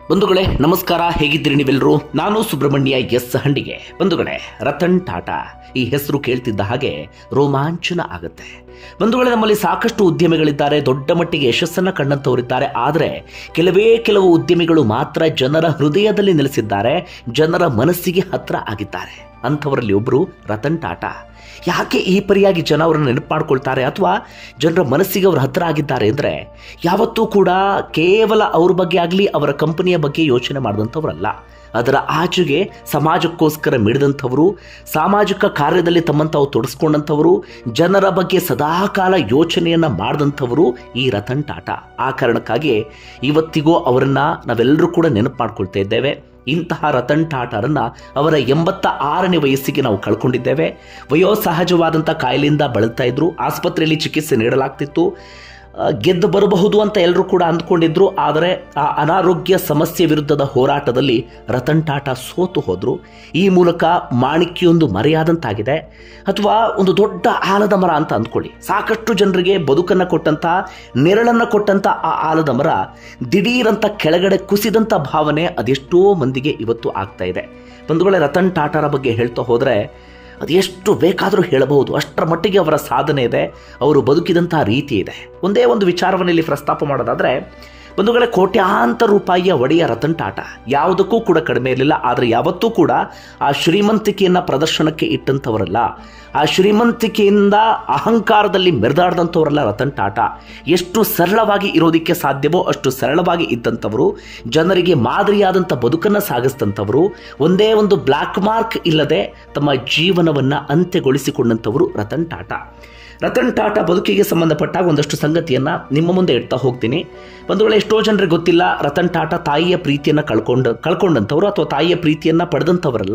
ಬಂಧುಗಳೇ ನಮಸ್ಕಾರ ಹೇಗಿದ್ದೀರಿ ನೀವೆಲ್ಲರೂ ನಾನು ಸುಬ್ರಹ್ಮಣ್ಯ ಎಸ್ ಹಂಡಿಗೆ ಬಂಧುಗಳೇ ರತನ್ ಟಾಟಾ ಈ ಹೆಸರು ಕೇಳ್ತಿದ್ದ ಹಾಗೆ ರೋಮಾಂಚನ ಆಗುತ್ತೆ ಬಂಧುಗಳೇ ನಮ್ಮಲ್ಲಿ ಸಾಕಷ್ಟು ಉದ್ಯಮಿಗಳಿದ್ದಾರೆ ದೊಡ್ಡ ಮಟ್ಟಿಗೆ ಯಶಸ್ಸನ್ನ ಕಂಡಂತವರಿದ್ದಾರೆ ಆದರೆ ಕೆಲವೇ ಕೆಲವು ಉದ್ಯಮಿಗಳು ಮಾತ್ರ ಜನರ ಹೃದಯದಲ್ಲಿ ನೆಲೆಸಿದ್ದಾರೆ ಜನರ ಮನಸ್ಸಿಗೆ ಹತ್ರ ಆಗಿದ್ದಾರೆ ಅಂಥವರಲ್ಲಿ ಒಬ್ಬರು ರತನ್ ಟಾಟಾ ಯಾಕೆ ಈ ಪರಿಯಾಗಿ ಜನ ಅವರನ್ನು ನೆನಪು ಮಾಡ್ಕೊಳ್ತಾರೆ ಅಥವಾ ಜನರ ಮನಸ್ಸಿಗೆ ಅವರು ಹತ್ರ ಆಗಿದ್ದಾರೆ ಅಂದರೆ ಯಾವತ್ತೂ ಕೂಡ ಕೇವಲ ಅವ್ರ ಬಗ್ಗೆ ಆಗಲಿ ಅವರ ಕಂಪನಿಯ ಬಗ್ಗೆ ಯೋಚನೆ ಮಾಡಿದಂಥವರಲ್ಲ ಅದರ ಆಚೆಗೆ ಸಮಾಜಕ್ಕೋಸ್ಕರ ಮಿಡಿದಂಥವರು ಸಾಮಾಜಿಕ ಕಾರ್ಯದಲ್ಲಿ ತಮ್ಮನ್ನು ತಾವು ತೊಡಸ್ಕೊಂಡಂಥವರು ಜನರ ಬಗ್ಗೆ ಸದಾಕಾಲ ಯೋಚನೆಯನ್ನ ಮಾಡಿದಂಥವರು ಈ ರತನ್ ಟಾಟಾ ಆ ಕಾರಣಕ್ಕಾಗಿ ಇವತ್ತಿಗೂ ಅವರನ್ನ ನಾವೆಲ್ಲರೂ ಕೂಡ ನೆನಪು ಮಾಡ್ಕೊಳ್ತಾ ಇದ್ದೇವೆ ಇಂತಹ ರತನ್ ಟಾಟಾರನ್ನ ಅವರ ಎಂಬತ್ತ ಆರನೇ ವಯಸ್ಸಿಗೆ ನಾವು ಕಳ್ಕೊಂಡಿದ್ದೇವೆ ವಯೋಸಹಜವಾದಂಥ ಕಾಯಿಲೆಯಿಂದ ಬಳಲ್ತಾ ಇದ್ರು ಆಸ್ಪತ್ರೆಯಲ್ಲಿ ಚಿಕಿತ್ಸೆ ನೀಡಲಾಗ್ತಿತ್ತು ಆ, ಗೆದ್ದು ಬರಬಹುದು ಅಂತ ಎಲ್ಲರೂ ಕೂಡ ಅಂದ್ಕೊಂಡಿದ್ರು ಆದರೆ ಆ ಅನಾರೋಗ್ಯ ಸಮಸ್ಯೆ ವಿರುದ್ಧದ ಹೋರಾಟದಲ್ಲಿ ರತನ್ ಟಾಟಾ ಸೋತು ಹೋದ್ರು ಈ ಮೂಲಕ ಮಾಣಿಕ್ಯೊಂದು ಮರೆಯಾದಂತಾಗಿದೆ ಅಥವಾ ಒಂದು ದೊಡ್ಡ ಆಲದ ಮರ ಅಂತ ಅಂದ್ಕೊಳ್ಳಿ ಸಾಕಷ್ಟು ಜನರಿಗೆ ಬದುಕನ್ನು ಕೊಟ್ಟಂತ ನೆರಳನ್ನು ಕೊಟ್ಟಂತ ಆ ಆಲದ ಮರ ದಿಢೀರಂತ ಕೆಳಗಡೆ ಕುಸಿದಂತ ಭಾವನೆ ಅದೆಷ್ಟೋ ಮಂದಿಗೆ ಇವತ್ತು ಆಗ್ತಾ ಇದೆ ಬಂಧುಗಳೇ ರತನ್ ಟಾಟಾರ ಬಗ್ಗೆ ಹೇಳ್ತಾ ಹೋದರೆ ಅದು ಎಷ್ಟು ಬೇಕಾದರೂ ಹೇಳಬಹುದು ಅಷ್ಟರ ಮಟ್ಟಿಗೆ ಅವರ ಸಾಧನೆ ಇದೆ ಅವರು ಬದುಕಿದಂತಹ ರೀತಿ ಇದೆ ಒಂದೇ ಒಂದು ವಿಚಾರವನ್ನು ಇಲ್ಲಿ ಪ್ರಸ್ತಾಪ ಮಾಡೋದಾದ್ರೆ ಬಂಧುಗಳೇ ಕೋಟ್ಯಾಂತರ ರೂಪಾಯಿಯ ಒಡೆಯ ರತನ್ ಟಾಟಾ ಯಾವುದಕ್ಕೂ ಕೂಡ ಕಡಿಮೆ ಇರಲಿಲ್ಲ ಆದರೆ ಯಾವತ್ತೂ ಕೂಡ ಆ ಶ್ರೀಮಂತಿಕೆಯನ್ನ ಪ್ರದರ್ಶನಕ್ಕೆ ಇಟ್ಟಂಥವರಲ್ಲ ಆ ಶ್ರೀಮಂತಿಕೆಯಿಂದ ಅಹಂಕಾರದಲ್ಲಿ ಮೆರೆದಾಡ್ದಂಥವರಲ್ಲ ರತನ್ ಟಾಟಾ ಎಷ್ಟು ಸರಳವಾಗಿ ಇರೋದಕ್ಕೆ ಸಾಧ್ಯವೋ ಅಷ್ಟು ಸರಳವಾಗಿ ಇದ್ದಂಥವರು ಜನರಿಗೆ ಮಾದರಿಯಾದಂಥ ಬದುಕನ್ನು ಸಾಗಿಸಿದಂಥವರು ಒಂದೇ ಒಂದು ಬ್ಲ್ಯಾಕ್ ಮಾರ್ಕ್ ಇಲ್ಲದೆ ತಮ್ಮ ಜೀವನವನ್ನ ಅಂತ್ಯಗೊಳಿಸಿಕೊಂಡಂಥವರು ರತನ್ ಟಾಟಾ ರತನ್ ಟಾಟಾ ಬದುಕಿಗೆ ಸಂಬಂಧಪಟ್ಟಾಗ ಒಂದಷ್ಟು ಸಂಗತಿಯನ್ನ ನಿಮ್ಮ ಮುಂದೆ ಇಡ್ತಾ ಹೋಗ್ತೀನಿ ಬಂಧುಗಳೇ ಎಷ್ಟೋ ಜನರಿಗೆ ಗೊತ್ತಿಲ್ಲ ರತನ್ ಟಾಟಾ ತಾಯಿಯ ಪ್ರೀತಿಯನ್ನ ಕಳ್ಕೊಂಡು ಕಳ್ಕೊಂಡಂಥವ್ರು ಅಥವಾ ತಾಯಿಯ ಪ್ರೀತಿಯನ್ನ ಪಡೆದಂಥವರಲ್ಲ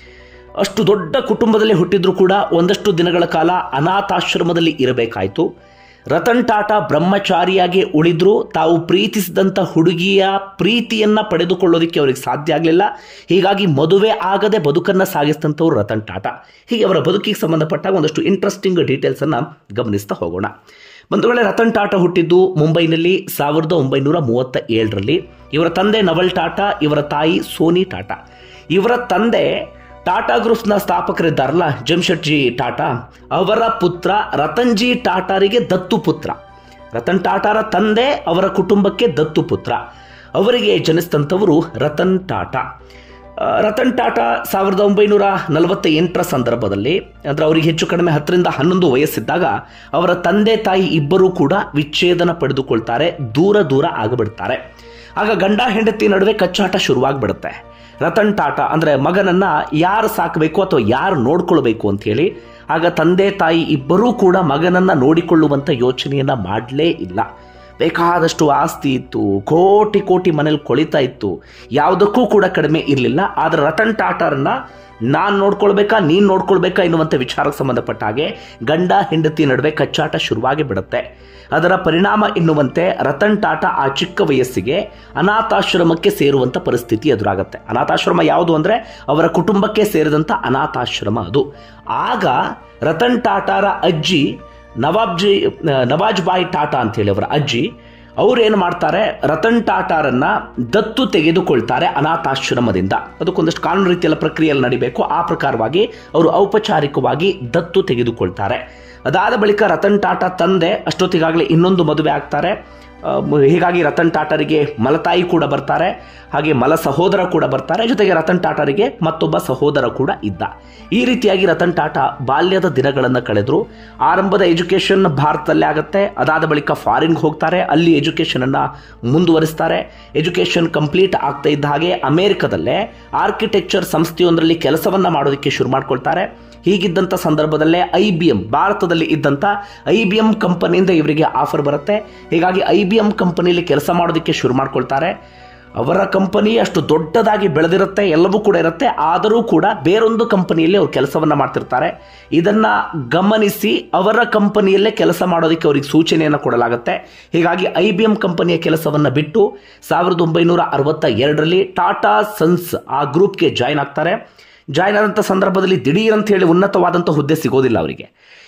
ಅಷ್ಟು ದೊಡ್ಡ ಕುಟುಂಬದಲ್ಲಿ ಹುಟ್ಟಿದ್ರು ಕೂಡ ಒಂದಷ್ಟು ದಿನಗಳ ಕಾಲ ಅನಾಥಾಶ್ರಮದಲ್ಲಿ ಇರಬೇಕಾಯಿತು ರತನ್ ಟಾಟಾ ಬ್ರಹ್ಮಚಾರಿಯಾಗಿ ಉಳಿದ್ರು ತಾವು ಪ್ರೀತಿಸಿದಂಥ ಹುಡುಗಿಯ ಪ್ರೀತಿಯನ್ನ ಪಡೆದುಕೊಳ್ಳೋದಕ್ಕೆ ಅವರಿಗೆ ಸಾಧ್ಯ ಆಗಲಿಲ್ಲ ಹೀಗಾಗಿ ಮದುವೆ ಆಗದೆ ಬದುಕನ್ನ ಸಾಗಿಸಿದಂಥವ್ರು ರತನ್ ಟಾಟಾ ಹೀಗೆ ಅವರ ಬದುಕಿಗೆ ಸಂಬಂಧಪಟ್ಟಾಗ ಒಂದಷ್ಟು ಇಂಟ್ರೆಸ್ಟಿಂಗ್ ಡೀಟೇಲ್ಸ್ ಅನ್ನ ಗಮನಿಸ್ತಾ ಹೋಗೋಣ ಬಂಧುಗಳೇ ರತನ್ ಟಾಟಾ ಹುಟ್ಟಿದ್ದು ಮುಂಬೈನಲ್ಲಿ ಸಾವಿರದ ಒಂಬೈನೂರ ಮೂವತ್ತ ಏಳರಲ್ಲಿ ಇವರ ತಂದೆ ನವಲ್ ಟಾಟಾ ಇವರ ತಾಯಿ ಸೋನಿ ಟಾಟಾ ಇವರ ತಂದೆ ಟಾಟಾ ಗ್ರೂಪ್ಸ್ನ ಸ್ಥಾಪಕರಿದ್ದಾರಲ್ಲ ಜಮ್ಶೆಡ್ಜಿ ಟಾಟಾ ಅವರ ಪುತ್ರ ರತನ್ಜಿ ಟಾಟಾರಿಗೆ ದತ್ತು ಪುತ್ರ ರತನ್ ಟಾಟಾರ ತಂದೆ ಅವರ ಕುಟುಂಬಕ್ಕೆ ದತ್ತು ಪುತ್ರ ಅವರಿಗೆ ಜನಿಸಿದಂಥವರು ರತನ್ ಟಾಟಾ ಆ, ರತನ್ ಟಾಟಾ ಸಾವಿರದ ಒಂಬೈನೂರ ನಲವತ್ತ ಎಂಟರ ಸಂದರ್ಭದಲ್ಲಿ ಅಂದರೆ ಅವರಿಗೆ ಹೆಚ್ಚು ಕಡಿಮೆ ಹತ್ತರಿಂದ ಹನ್ನೊಂದು ವಯಸ್ಸಿದ್ದಾಗ ಅವರ ತಂದೆ ತಾಯಿ ಇಬ್ಬರೂ ಕೂಡ ವಿಚ್ಛೇದನ ಪಡೆದುಕೊಳ್ತಾರೆ ದೂರ ದೂರ ಆಗಿಬಿಡ್ತಾರೆ ಆಗ ಗಂಡ ಹೆಂಡತಿ ನಡುವೆ ಕಚ್ಚಾಟ ಶುರುವಾಗ್ಬಿಡುತ್ತೆ ರತನ್ ಟಾಟಾ ಅಂದರೆ ಮಗನನ್ನ ಯಾರು ಸಾಕಬೇಕು ಅಥವಾ ಯಾರು ನೋಡ್ಕೊಳ್ಬೇಕು ಅಂತ ಹೇಳಿ ಆಗ ತಂದೆ ತಾಯಿ ಇಬ್ಬರೂ ಕೂಡ ಮಗನನ್ನ ನೋಡಿಕೊಳ್ಳುವಂಥ ಯೋಚನೆಯನ್ನ ಮಾಡಲೇ ಇಲ್ಲ ಬೇಕಾದಷ್ಟು ಆಸ್ತಿ ಇತ್ತು ಕೋಟಿ ಕೋಟಿ ಮನೇಲಿ ಕೊಳಿತಾ ಇತ್ತು ಯಾವುದಕ್ಕೂ ಕೂಡ ಕಡಿಮೆ ಇರಲಿಲ್ಲ ಆದರೆ ರತನ್ ಟಾಟಾರನ್ನ ನಾನು ನೋಡ್ಕೊಳ್ಬೇಕಾ ನೀನು ನೋಡ್ಕೊಳ್ಬೇಕಾ ಎನ್ನುವಂಥ ವಿಚಾರಕ್ಕೆ ಸಂಬಂಧಪಟ್ಟ ಹಾಗೆ ಗಂಡ ಹೆಂಡತಿ ನಡುವೆ ಕಚ್ಚಾಟ ಶುರುವಾಗಿ ಬಿಡುತ್ತೆ ಅದರ ಪರಿಣಾಮ ಎನ್ನುವಂತೆ ರತನ್ ಟಾಟಾ ಆ ಚಿಕ್ಕ ವಯಸ್ಸಿಗೆ ಅನಾಥಾಶ್ರಮಕ್ಕೆ ಸೇರುವಂಥ ಪರಿಸ್ಥಿತಿ ಎದುರಾಗುತ್ತೆ ಅನಾಥಾಶ್ರಮ ಯಾವುದು ಅಂದರೆ ಅವರ ಕುಟುಂಬಕ್ಕೆ ಸೇರಿದಂಥ ಅನಾಥಾಶ್ರಮ ಅದು ಆಗ ರತನ್ ಟಾಟಾರ ಅಜ್ಜಿ ನವಾಬ್ಜಿ ನವಾಜ್ ಬಾಯಿ ಟಾಟಾ ಅಂತೇಳಿ ಅವರ ಅಜ್ಜಿ ಅವ್ರು ಏನು ಮಾಡ್ತಾರೆ ರತನ್ ಟಾಟಾರನ್ನ ದತ್ತು ತೆಗೆದುಕೊಳ್ತಾರೆ ಅನಾಥಾಶ್ರಮದಿಂದ ಅದಕ್ಕೊಂದಷ್ಟು ಕಾನೂನು ರೀತಿಯಲ್ಲ ಪ್ರಕ್ರಿಯೆಯಲ್ಲಿ ನಡಿಬೇಕು ಆ ಪ್ರಕಾರವಾಗಿ ಅವರು ಔಪಚಾರಿಕವಾಗಿ ದತ್ತು ತೆಗೆದುಕೊಳ್ತಾರೆ ಅದಾದ ಬಳಿಕ ರತನ್ ಟಾಟಾ ತಂದೆ ಅಷ್ಟೊತ್ತಿಗಾಗಲೇ ಇನ್ನೊಂದು ಮದುವೆ ಆಗ್ತಾರೆ ಆ, ಮ- ಹೀಗಾಗಿ ರತನ್ ಟಾಟಾರಿಗೆ ಮಲತಾಯಿ ಕೂಡ ಬರ್ತಾರೆ ಹಾಗೆ ಮಲ ಸಹೋದರ ಕೂಡ ಬರ್ತಾರೆ ಜೊತೆಗೆ ರತನ್ ಟಾಟಾರಿಗೆ ಮತ್ತೊಬ್ಬ ಸಹೋದರ ಕೂಡ ಇದ್ದ ಈ ರೀತಿಯಾಗಿ ರತನ್ ಟಾಟಾ ಬಾಲ್ಯದ ದಿನಗಳನ್ನು ಕಳೆದ್ರು ಆರಂಭದ ಎಜುಕೇಶನ್ ಭಾರತದಲ್ಲೇ ಆಗುತ್ತೆ ಅದಾದ ಬಳಿಕ ಫಾರಿನ್ಗೆ ಹೋಗ್ತಾರೆ ಅಲ್ಲಿ ಎಜುಕೇಶನ್ ಅನ್ನ ಮುಂದುವರಿಸ್ತಾರೆ ಎಜುಕೇಶನ್ ಕಂಪ್ಲೀಟ್ ಆಗ್ತಾ ಇದ್ದ ಹಾಗೆ ಅಮೆರಿಕದಲ್ಲೇ ಆರ್ಕಿಟೆಕ್ಚರ್ ಸಂಸ್ಥೆಯೊಂದರಲ್ಲಿ ಕೆಲಸವನ್ನ ಮಾಡೋದಕ್ಕೆ ಶುರು ಮಾಡ್ಕೊಳ್ತಾರೆ ಹೀಗಿದ್ದಂಥ ಸಂದರ್ಭದಲ್ಲೇ ಐ ಬಿ ಎಂ ಭಾರತದಲ್ಲಿ ಇದ್ದಂಥ ಐ ಬಿ ಎಂ ಕಂಪನಿಯಿಂದ ಇವರಿಗೆ ಆಫರ್ ಬರುತ್ತೆ ಹೀಗಾಗಿ ಐ ಬಿ ಎಂ ಕಂಪನಿಯಲ್ಲಿ ಕೆಲಸ ಮಾಡೋದಕ್ಕೆ ಶುರು ಮಾಡ್ಕೊಳ್ತಾರೆ ಅವರ ಕಂಪನಿ ಅಷ್ಟು ದೊಡ್ಡದಾಗಿ ಬೆಳೆದಿರುತ್ತೆ ಎಲ್ಲವೂ ಕೂಡ ಇರುತ್ತೆ ಆದರೂ ಕೂಡ ಬೇರೊಂದು ಕಂಪನಿಯಲ್ಲಿ ಅವರು ಕೆಲಸವನ್ನ ಮಾಡ್ತಿರ್ತಾರೆ ಇದನ್ನ ಗಮನಿಸಿ ಅವರ ಕಂಪನಿಯಲ್ಲೇ ಕೆಲಸ ಮಾಡೋದಕ್ಕೆ ಅವರಿಗೆ ಸೂಚನೆಯನ್ನು ಕೊಡಲಾಗುತ್ತೆ ಹೀಗಾಗಿ ಐ ಬಿ ಎಂ ಕಂಪನಿಯ ಕೆಲಸವನ್ನ ಬಿಟ್ಟು ಸಾವಿರದ ಒಂಬೈನೂರ ಅರವತ್ತ ಎರಡರಲ್ಲಿ ಟಾಟಾ ಸನ್ಸ್ ಆ ಗ್ರೂಪ್ಗೆ ಜಾಯ್ನ್ ಆಗ್ತಾರೆ ಜಾಯ್ನ್ ಆದಂಥ ಸಂದರ್ಭದಲ್ಲಿ ದಿಢೀರ್ ಅಂತ ಹೇಳಿ ಉನ್ನತವಾದಂಥ ಹುದ್ದೆ ಸಿಗೋದಿಲ್ಲ ಅವರಿಗೆ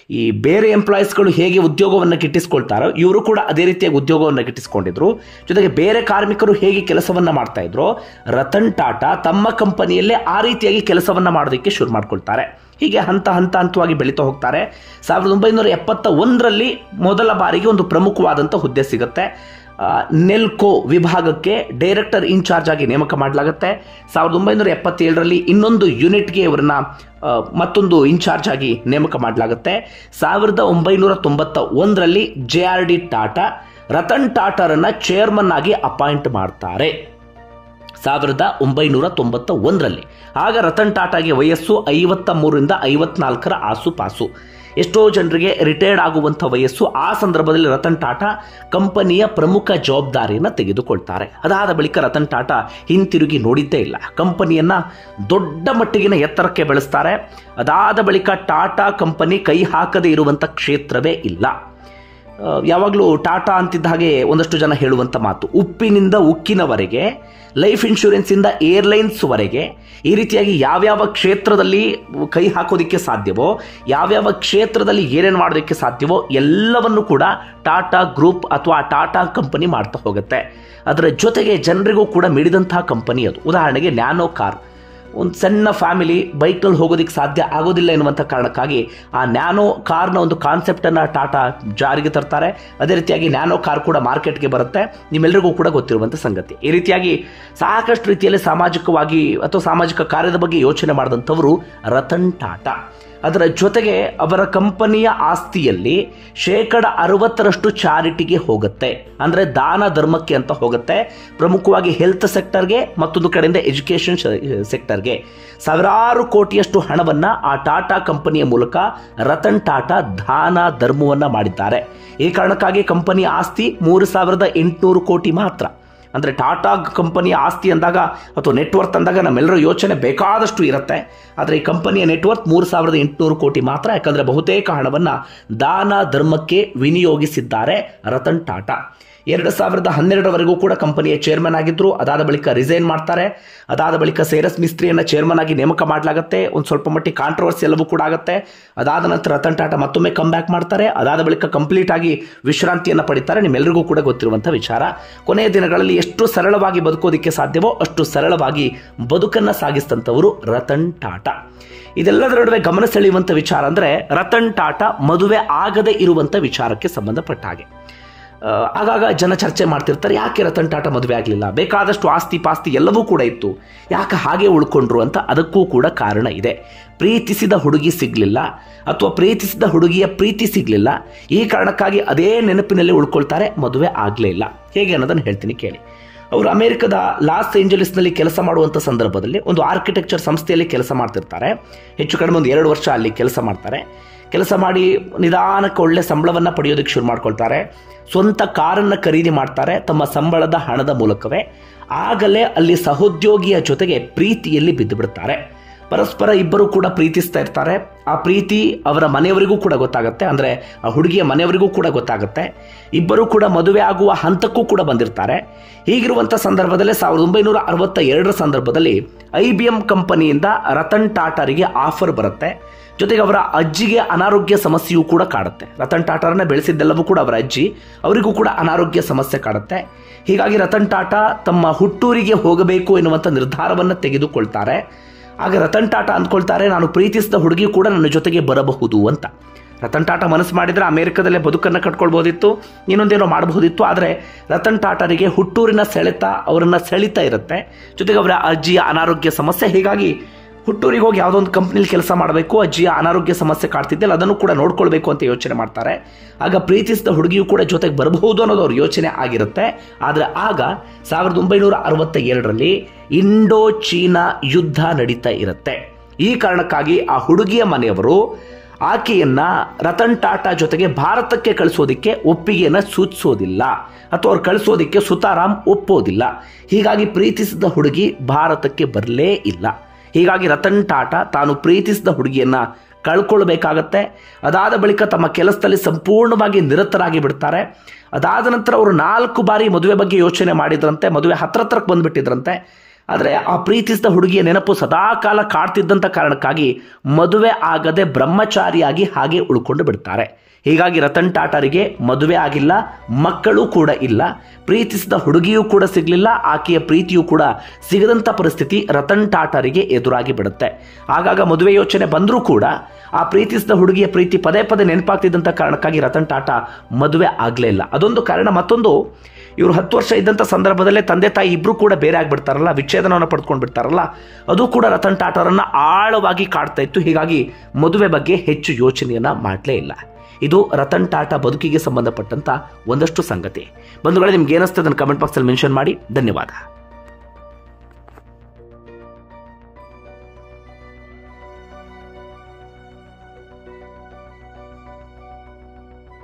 ಈ ಬೇರೆ ಎಂಪ್ಲಾಯೀಸ್ಗಳು ಹೇಗೆ ಉದ್ಯೋಗವನ್ನು ಗಿಟ್ಟಿಸ್ಕೊಳ್ತಾರೋ ಇವರು ಕೂಡ ಅದೇ ರೀತಿಯಾಗಿ ಉದ್ಯೋಗವನ್ನು ಗಿಟ್ಟಿಸ್ಕೊಂಡಿದ್ರು ಜೊತೆಗೆ ಬೇರೆ ಕಾರ್ಮಿಕರು ಹೇಗೆ ಕೆಲಸವನ್ನ ಮಾಡ್ತಾ ಇದ್ರು ರತನ್ ಟಾಟಾ ತಮ್ಮ ಕಂಪನಿಯಲ್ಲೇ ಆ ರೀತಿಯಾಗಿ ಕೆಲಸವನ್ನ ಮಾಡೋದಕ್ಕೆ ಶುರು ಮಾಡ್ಕೊಳ್ತಾರೆ ಹೀಗೆ ಹಂತ ಹಂತ ಹಂತವಾಗಿ ಬೆಳೀತಾ ಹೋಗ್ತಾರೆ ಸಾವಿರದ ಒಂಬೈನೂರ ಎಪ್ಪತ್ತ ಒಂದರಲ್ಲಿ ಮೊದಲ ಬಾರಿಗೆ ಒಂದು ಪ್ರಮುಖವಾದಂಥ ಹುದ್ದೆ ಸಿಗುತ್ತೆ ಆ, ನೆಲ್ಕೋ ವಿಭಾಗಕ್ಕೆ ಡೈರೆಕ್ಟರ್ ಇನ್ಚಾರ್ಜ್ ಆಗಿ ನೇಮಕ ಮಾಡಲಾಗುತ್ತೆ ಸಾವಿರದ ಒಂಬೈನೂರ ಎಪ್ಪತ್ತೇಳರಲ್ಲಿ ಇನ್ನೊಂದು ಯೂನಿಟ್ಗೆ ಇವರನ್ನ ಆ, ಮತ್ತೊಂದು ಇನ್ಚಾರ್ಜ್ ಆಗಿ ನೇಮಕ ಮಾಡಲಾಗುತ್ತೆ ಸಾವಿರದ ಒಂಬೈನೂರ ತೊಂಬತ್ತ ಒಂದರಲ್ಲಿ J R D Tata Ratan ಟಾಟಾರನ್ನ ಚೇರ್ಮನ್ ಆಗಿ ಅಪಾಯಿಂಟ್ ಮಾಡ್ತಾರೆ ಸಾವಿರದ ಒಂಬೈನೂರ ತೊಂಬತ್ತ ಒಂದರಲ್ಲಿ ಆಗ ರತನ್ ಟಾಟಾಗೆ ವಯಸ್ಸು ಐವತ್ತ ಮೂರರಿಂದ ಐವತ್ನಾಲ್ಕರ ಆಸುಪಾಸು ಎಷ್ಟೋ ಜನರಿಗೆ ರಿಟೈರ್ಡ್ ಆಗುವಂಥ ವಯಸ್ಸು ಆ ಸಂದರ್ಭದಲ್ಲಿ ರತನ್ ಟಾಟಾ ಕಂಪನಿಯ ಪ್ರಮುಖ ಜವಾಬ್ದಾರಿಯನ್ನು ತೆಗೆದುಕೊಳ್ತಾರೆ ಅದಾದ ಬಳಿಕ ರತನ್ ಟಾಟಾ ಹಿಂತಿರುಗಿ ನೋಡಿದ್ದೇ ಇಲ್ಲ ಕಂಪನಿಯನ್ನ ದೊಡ್ಡ ಮಟ್ಟಿಗಿನ ಎತ್ತರಕ್ಕೆ ಬೆಳೆಸ್ತಾರೆ ಅದಾದ ಬಳಿಕ ಟಾಟಾ ಕಂಪನಿ ಕೈ ಹಾಕದೇ ಇರುವಂಥ ಕ್ಷೇತ್ರವೇ ಇಲ್ಲ ಆ, ಯಾವಾಗಲೂ ಟಾಟಾ ಅಂತಿದ್ದ ಹಾಗೆ ಒಂದಷ್ಟು ಜನ ಹೇಳುವಂಥ ಮಾತು ಉಪ್ಪಿನಿಂದ ಉಕ್ಕಿನವರೆಗೆ ಲೈಫ್ ಇನ್ಶೂರೆನ್ಸಿಂದ ಏರ್ಲೈನ್ಸ್ವರೆಗೆ ಈ ರೀತಿಯಾಗಿ ಯಾವ್ಯಾವ ಕ್ಷೇತ್ರದಲ್ಲಿ ಕೈ ಹಾಕೋದಕ್ಕೆ ಸಾಧ್ಯವೋ ಯಾವ್ಯಾವ ಕ್ಷೇತ್ರದಲ್ಲಿ ಏನೇನು ಮಾಡೋದಕ್ಕೆ ಸಾಧ್ಯವೋ ಎಲ್ಲವನ್ನು ಕೂಡ ಟಾಟಾ ಗ್ರೂಪ್ ಅಥವಾ ಟಾಟಾ ಕಂಪನಿ ಮಾಡ್ತಾ ಹೋಗುತ್ತೆ ಅದರ ಜೊತೆಗೆ ಜನರಿಗೂ ಕೂಡ ಮಿಡಿದಂತಹ ಕಂಪನಿ ಅದು ಉದಾಹರಣೆಗೆ ನ್ಯಾನೋ ಕಾರ್ ಒಂದು ಸಣ್ಣ ಫ್ಯಾಮಿಲಿ ಬೈಕ್ನಲ್ಲಿ ಹೋಗೋದಕ್ಕೆ ಸಾಧ್ಯ ಆಗೋದಿಲ್ಲ ಎನ್ನುವಂಥ ಕಾರಣಕ್ಕಾಗಿ ಆ ನ್ಯಾನೋ ಕಾರ್ನ ಒಂದು ಕಾನ್ಸೆಪ್ಟನ್ನು ಟಾಟಾ ಜಾರಿಗೆ ತರ್ತಾರೆ ಅದೇ ರೀತಿಯಾಗಿ ನ್ಯಾನೋ ಕಾರ್ ಕೂಡ ಮಾರ್ಕೆಟ್ಗೆ ಬರುತ್ತೆ ನಿಮ್ಮೆಲ್ಲರಿಗೂ ಕೂಡ ಗೊತ್ತಿರುವಂಥ ಸಂಗತಿ ಈ ರೀತಿಯಾಗಿ ಸಾಕಷ್ಟು ರೀತಿಯಲ್ಲಿ ಸಾಮಾಜಿಕವಾಗಿ ಅಥವಾ ಸಾಮಾಜಿಕ ಕಾರ್ಯದ ಬಗ್ಗೆ ಯೋಚನೆ ಮಾಡಿದಂಥವರು ರತನ್ ಟಾಟಾ ಅದರ ಜೊತೆಗೆ ಅವರ ಕಂಪನಿಯ ಆಸ್ತಿಯಲ್ಲಿ ಶೇಕಡ ಅರವತ್ತರಷ್ಟು ಚಾರಿಟಿಗೆ ಹೋಗುತ್ತೆ ಅಂದ್ರೆ ದಾನ ಧರ್ಮಕ್ಕೆ ಅಂತ ಹೋಗುತ್ತೆ ಪ್ರಮುಖವಾಗಿ ಹೆಲ್ತ್ ಸೆಕ್ಟರ್ಗೆ ಮತ್ತೊಂದು ಕಡೆಯಿಂದ ಎಜುಕೇಶನ್ ಸೆಕ್ಟರ್ಗೆ ಸಾವಿರಾರು ಕೋಟಿಯಷ್ಟು ಹಣವನ್ನ ಆ ಟಾಟಾ ಕಂಪನಿಯ ಮೂಲಕ ರತನ್ ಟಾಟಾ ದಾನ ಧರ್ಮವನ್ನ ಮಾಡಿದ್ದಾರೆ ಈ ಕಾರಣಕ್ಕಾಗಿ ಕಂಪನಿಯ ಆಸ್ತಿ ಮೂರು ಸಾವಿರದ ಎಂಟುನೂರು ಕೋಟಿ ಮಾತ್ರ ಅಂದರೆ ಟಾಟಾ ಕಂಪನಿಯ ಆಸ್ತಿ ಅಂದಾಗ ಅಥವಾ ನೆಟ್ವರ್ತ್ ಅಂದಾಗ ನಮ್ಮೆಲ್ಲರ ಯೋಚನೆ ಬೇಕಾದಷ್ಟು ಇರುತ್ತೆ ಆದರೆ ಈ ಕಂಪನಿಯ ನೆಟ್ವರ್ತ್ ಮೂರು ಸಾವಿರದ ಎಂಟುನೂರು ಕೋಟಿ ಮಾತ್ರ ಯಾಕಂದರೆ ಬಹುತೇಕ ಹಣವನ್ನು ದಾನ ಧರ್ಮಕ್ಕೆ ವಿನಿಯೋಗಿಸಿದ್ದಾರೆ ರತನ್ ಟಾಟಾ ಎರಡು ಸಾವಿರದ ಹನ್ನೆರಡರವರೆಗೂ ಕೂಡ ಕಂಪನಿಯ ಚೇರ್ಮನ್ ಆಗಿದ್ರು ಅದಾದ ಬಳಿಕ ರಿಸೈನ್ ಮಾಡ್ತಾರೆ ಅದಾದ ಬಳಿಕ ಸೇರಸ್ ಮಿಸ್ತ್ರಿಯನ್ನ ಚೇರ್ಮನ್ ಆಗಿ ನೇಮಕ ಮಾಡಲಾಗುತ್ತೆ ಒಂದು ಸ್ವಲ್ಪ ಮಟ್ಟಿಗೆ ಕಾಂಟ್ರವರ್ಸಿ ಎಲ್ಲವೂ ಕೂಡ ಆಗುತ್ತೆ ಅದಾದ ನಂತರ ರತನ್ ಟಾಟಾ ಮತ್ತೊಮ್ಮೆ ಕಮ್ ಬ್ಯಾಕ್ ಮಾಡ್ತಾರೆ ಅದಾದ ಬಳಿಕ ಕಂಪ್ಲೀಟ್ ಆಗಿ ವಿಶ್ರಾಂತಿಯನ್ನು ಪಡಿತಾರೆ ನಿಮ್ಮೆಲ್ಲರಿಗೂ ಕೂಡ ಗೊತ್ತಿರುವಂಥ ವಿಚಾರ ಕೊನೆಯ ದಿನಗಳಲ್ಲಿ ಎಷ್ಟು ಸರಳವಾಗಿ ಬದುಕೋದಕ್ಕೆ ಸಾಧ್ಯವೋ ಅಷ್ಟು ಸರಳವಾಗಿ ಬದುಕನ್ನು ಸಾಗಿಸಿದಂಥವರು ರತನ್ ಟಾಟಾ ಇದೆಲ್ಲದರ ನಡುವೆ ಗಮನ ಸೆಳೆಯುವಂಥ ವಿಚಾರ ಅಂದರೆ ರತನ್ ಟಾಟಾ ಮದುವೆ ಆಗದೇ ಇರುವಂಥ ವಿಚಾರಕ್ಕೆ ಸಂಬಂಧಪಟ್ಟ ಹಾಗೆ ಆ, ಆಗಾಗ ಜನ ಚರ್ಚೆ ಮಾಡ್ತಿರ್ತಾರೆ ಯಾಕೆ ರತನ್ ಟಾಟಾ ಮದುವೆ ಆಗಲಿಲ್ಲ ಬೇಕಾದಷ್ಟು ಆಸ್ತಿ ಪಾಸ್ತಿ ಎಲ್ಲವೂ ಕೂಡ ಇತ್ತು ಯಾಕೆ ಹಾಗೆ ಉಳ್ಕೊಂಡ್ರು ಅಂತ ಅದಕ್ಕೂ ಕೂಡ ಕಾರಣ ಇದೆ ಪ್ರೀತಿಸಿದ ಹುಡುಗಿ ಸಿಗಲಿಲ್ಲ ಅಥವಾ ಪ್ರೀತಿಸಿದ ಹುಡುಗಿಯ ಪ್ರೀತಿ ಸಿಗಲಿಲ್ಲ ಈ ಕಾರಣಕ್ಕಾಗಿ ಅದೇ ನೆನಪಿನಲ್ಲಿ ಉಳ್ಕೊಳ್ತಾರೆ ಮದುವೆ ಆಗಲೇ ಇಲ್ಲ ಹೇಗೆ ಅನ್ನೋದನ್ನು ಹೇಳ್ತೀನಿ ಕೇಳಿ ಅವರು ಅಮೆರಿಕದ ಲಾಸ್ ಏಂಜಲೀಸ್ನಲ್ಲಿ ಕೆಲಸ ಮಾಡುವಂಥ ಸಂದರ್ಭದಲ್ಲಿ ಒಂದು ಆರ್ಕಿಟೆಕ್ಚರ್ ಸಂಸ್ಥೆಯಲ್ಲಿ ಕೆಲಸ ಮಾಡ್ತಿರ್ತಾರೆ ಹೆಚ್ಚು ಕಡಿಮೆ ಒಂದು ಎರಡು ವರ್ಷ ಅಲ್ಲಿ ಕೆಲಸ ಮಾಡ್ತಾರೆ ಕೆಲಸ ಮಾಡಿ ನಿಧಾನಕ್ಕೆ ಒಳ್ಳೆ ಸಂಬಳವನ್ನು ಪಡೆಯೋದಕ್ಕೆ ಶುರು ಮಾಡ್ಕೊಳ್ತಾರೆ ಸ್ವಂತ ಕಾರನ್ನು ಖರೀದಿ ಮಾಡ್ತಾರೆ ತಮ್ಮ ಸಂಬಳದ ಹಣದ ಮೂಲಕವೇ ಆಗಲೇ ಅಲ್ಲಿ ಸಹೋದ್ಯೋಗಿಯ ಜೊತೆಗೆ ಪ್ರೀತಿಯಲ್ಲಿ ಬಿದ್ದು ಬಿಡ್ತಾರೆ ಪರಸ್ಪರ ಇಬ್ಬರು ಕೂಡ ಪ್ರೀತಿಸ್ತಾ ಇರ್ತಾರೆ ಆ ಪ್ರೀತಿ ಅವರ ಮನೆಯವರಿಗೂ ಕೂಡ ಗೊತ್ತಾಗುತ್ತೆ ಅಂದರೆ ಆ ಹುಡುಗಿಯ ಮನೆಯವರಿಗೂ ಕೂಡ ಗೊತ್ತಾಗುತ್ತೆ ಇಬ್ಬರು ಕೂಡ ಮದುವೆ ಆಗುವ ಹಂತಕ್ಕೂ ಕೂಡ ಬಂದಿರ್ತಾರೆ ಹೀಗಿರುವಂಥ ಸಂದರ್ಭದಲ್ಲಿ ಸಾವಿರದ ಒಂಬೈನೂರ ಅರವತ್ತ ಎರಡರ ಸಂದರ್ಭದಲ್ಲಿ ಐ ಬಿ ಎಂ ಕಂಪನಿಯಿಂದ ರತನ್ ಟಾಟಾರಿಗೆ ಆಫರ್ ಬರುತ್ತೆ ಜೊತೆಗೆ ಅವರ ಅಜ್ಜಿಗೆ ಅನಾರೋಗ್ಯ ಸಮಸ್ಯೆಯೂ ಕೂಡ ಕಾಡುತ್ತೆ ರತನ್ ಟಾಟಾರನ್ನ ಬೆಳೆಸಿದ್ದೆಲ್ಲವೂ ಕೂಡ ಅವರ ಅಜ್ಜಿ ಅವರಿಗೂ ಕೂಡ ಅನಾರೋಗ್ಯ ಸಮಸ್ಯೆ ಕಾಡುತ್ತೆ ಹೀಗಾಗಿ ರತನ್ ಟಾಟಾ ತಮ್ಮ ಹುಟ್ಟೂರಿಗೆ ಹೋಗಬೇಕು ಎನ್ನುವಂಥ ನಿರ್ಧಾರವನ್ನು ತೆಗೆದುಕೊಳ್ತಾರೆ ಆಗ ರತನ್ ಟಾಟಾ ಅಂದ್ಕೊಳ್ತಾರೆ ನಾನು ಪ್ರೀತಿಸಿದ ಹುಡುಗಿ ಕೂಡ ನನ್ನ ಜೊತೆಗೆ ಬರಬಹುದು ಅಂತ ರತನ್ ಟಾಟಾ ಮನಸ್ಸು ಮಾಡಿದರೆ ಅಮೆರಿಕದಲ್ಲೇ ಬದುಕನ್ನು ಕಟ್ಕೊಳ್ಬೋದಿತ್ತು ಇನ್ನೊಂದೇನೋ ಮಾಡಬಹುದಿತ್ತು ಆದರೆ ರತನ್ ಟಾಟಾರಿಗೆ ಹುಟ್ಟೂರಿನ ಸೆಳೆತ ಅವರನ್ನು ಸೆಳಿತಾ ಇರುತ್ತೆ ಜೊತೆಗೆ ಅವರ ಅಜ್ಜಿಯ ಅನಾರೋಗ್ಯ ಸಮಸ್ಯೆ ಹೀಗಾಗಿ ಹುಟ್ಟೂರಿಗೆ ಹೋಗಿ ಯಾವುದೋ ಒಂದು ಕಂಪ್ನಿಲಿ ಕೆಲಸ ಮಾಡಬೇಕು ಅಜ್ಜಿಯ ಅನಾರೋಗ್ಯ ಸಮಸ್ಯೆ ಕಾಡ್ತಿದ್ದೆಲ್ಲ ಅದನ್ನು ಕೂಡ ನೋಡ್ಕೊಳ್ಬೇಕು ಅಂತ ಯೋಚನೆ ಮಾಡ್ತಾರೆ ಆಗ ಪ್ರೀತಿಸಿದ ಹುಡುಗಿಯು ಕೂಡ ಜೊತೆಗೆ ಬರಬಹುದು ಅನ್ನೋದು ಅವ್ರ ಯೋಚನೆ ಆಗಿರುತ್ತೆ ಆದರೆ ಆಗ ಸಾವಿರದ ಒಂಬೈನೂರ ಅರವತ್ತ ಎರಡರಲ್ಲಿ ಇಂಡೋ ಚೀನಾ ಯುದ್ಧ ನಡೀತಾ ಇರುತ್ತೆ ಈ ಕಾರಣಕ್ಕಾಗಿ ಆ ಹುಡುಗಿಯ ಮನೆಯವರು ಆಕೆಯನ್ನ ರತನ್ ಟಾಟಾ ಜೊತೆಗೆ ಭಾರತಕ್ಕೆ ಕಳಿಸೋದಿಕ್ಕೆ ಒಪ್ಪಿಗೆಯನ್ನು ಸೂಚಿಸೋದಿಲ್ಲ ಅಥವಾ ಅವ್ರು ಕಳಿಸೋದಿಕ್ಕೆ ಸುತಾರಾಮ್ ಒಪ್ಪೋದಿಲ್ಲ ಹೀಗಾಗಿ ಪ್ರೀತಿಸಿದ ಹುಡುಗಿ ಭಾರತಕ್ಕೆ ಬರಲೇ ಇಲ್ಲ ಹೀಗಾಗಿ ರತನ್ ಟಾಟಾ ತಾನು ಪ್ರೀತಿಸಿದ ಹುಡುಗಿಯನ್ನ ಕಳ್ಕೊಳ್ಬೇಕಾಗತ್ತೆ ಅದಾದ ಬಳಿಕ ತಮ್ಮ ಕೆಲಸದಲ್ಲಿ ಸಂಪೂರ್ಣವಾಗಿ ನಿರತರಾಗಿ ಬಿಡ್ತಾರೆ ಅದಾದ ನಂತರ ಅವರು ನಾಲ್ಕು ಬಾರಿ ಮದುವೆ ಬಗ್ಗೆ ಯೋಚನೆ ಮಾಡಿದ್ರಂತೆ ಮದುವೆ ಹತ್ರ ಹತ್ರಕ್ಕೆ ಬಂದ್ಬಿಟ್ಟಿದ್ರಂತೆ ಆದರೆ ಆ ಪ್ರೀತಿಸಿದ ಹುಡುಗಿಯ ನೆನಪು ಸದಾಕಾಲ ಕಾಡ್ತಿದ್ದಂಥ ಕಾರಣಕ್ಕಾಗಿ ಮದುವೆ ಆಗದೆ ಬ್ರಹ್ಮಚಾರಿಯಾಗಿ ಹಾಗೆ ಉಳ್ಕೊಂಡು ಬಿಡ್ತಾರೆ ಹೀಗಾಗಿ ರತನ್ ಟಾಟಾರಿಗೆ ಮದುವೆ ಆಗಿಲ್ಲ ಮಕ್ಕಳು ಕೂಡ ಇಲ್ಲ ಪ್ರೀತಿಸಿದ ಹುಡುಗಿಯೂ ಕೂಡ ಸಿಗಲಿಲ್ಲ ಆಕೆಯ ಪ್ರೀತಿಯೂ ಕೂಡ ಸಿಗದಂಥ ಪರಿಸ್ಥಿತಿ ರತನ್ ಟಾಟಾರಿಗೆ ಎದುರಾಗಿ ಬಿಡುತ್ತೆ ಆಗಾಗ ಮದುವೆ ಯೋಚನೆ ಬಂದರೂ ಕೂಡ ಆ ಪ್ರೀತಿಸಿದ ಹುಡುಗಿಯ ಪ್ರೀತಿ ಪದೇ ಪದೇ ನೆನಪಾಗ್ತಿದ್ದಂಥ ಕಾರಣಕ್ಕಾಗಿ ರತನ್ ಟಾಟಾ ಮದುವೆ ಆಗಲೇ ಇಲ್ಲ ಅದೊಂದು ಕಾರಣ ಮತ್ತೊಂದು ಇವರು ಹತ್ತು ವರ್ಷ ಇದ್ದಂಥ ಸಂದರ್ಭದಲ್ಲೇ ತಂದೆ ತಾಯಿ ಇಬ್ಬರು ಕೂಡ ಬೇರೆ ಆಗಿಬಿಡ್ತಾರಲ್ಲ ವಿಚ್ಛೇದನವನ್ನು ಪಡ್ಕೊಂಡು ಬಿಡ್ತಾರಲ್ಲ ಅದು ಕೂಡ ರತನ್ ಟಾಟಾರನ್ನ ಆಳವಾಗಿ ಕಾಡ್ತಾ ಇತ್ತು ಹೀಗಾಗಿ ಮದುವೆ ಬಗ್ಗೆ ಹೆಚ್ಚು ಯೋಚನೆಯನ್ನ ಮಾಡಲೇ ಇಲ್ಲ ಇದು ರತನ್ ಟಾಟಾ ಬದುಕಿಗೆ ಸಂಬಂಧಪಟ್ಟಂತ ಒಂದಷ್ಟು ಸಂಗತಿ ಬಂಧುಗಳೇ ನಿಮ್ಗೆ ಏನಿಸ್ತದೆ ಅದನ್ನು ಕಮೆಂಟ್ ಬಾಕ್ಸಲ್ಲಿ ಮೆನ್ಷನ್ ಮಾಡಿ ಧನ್ಯವಾದ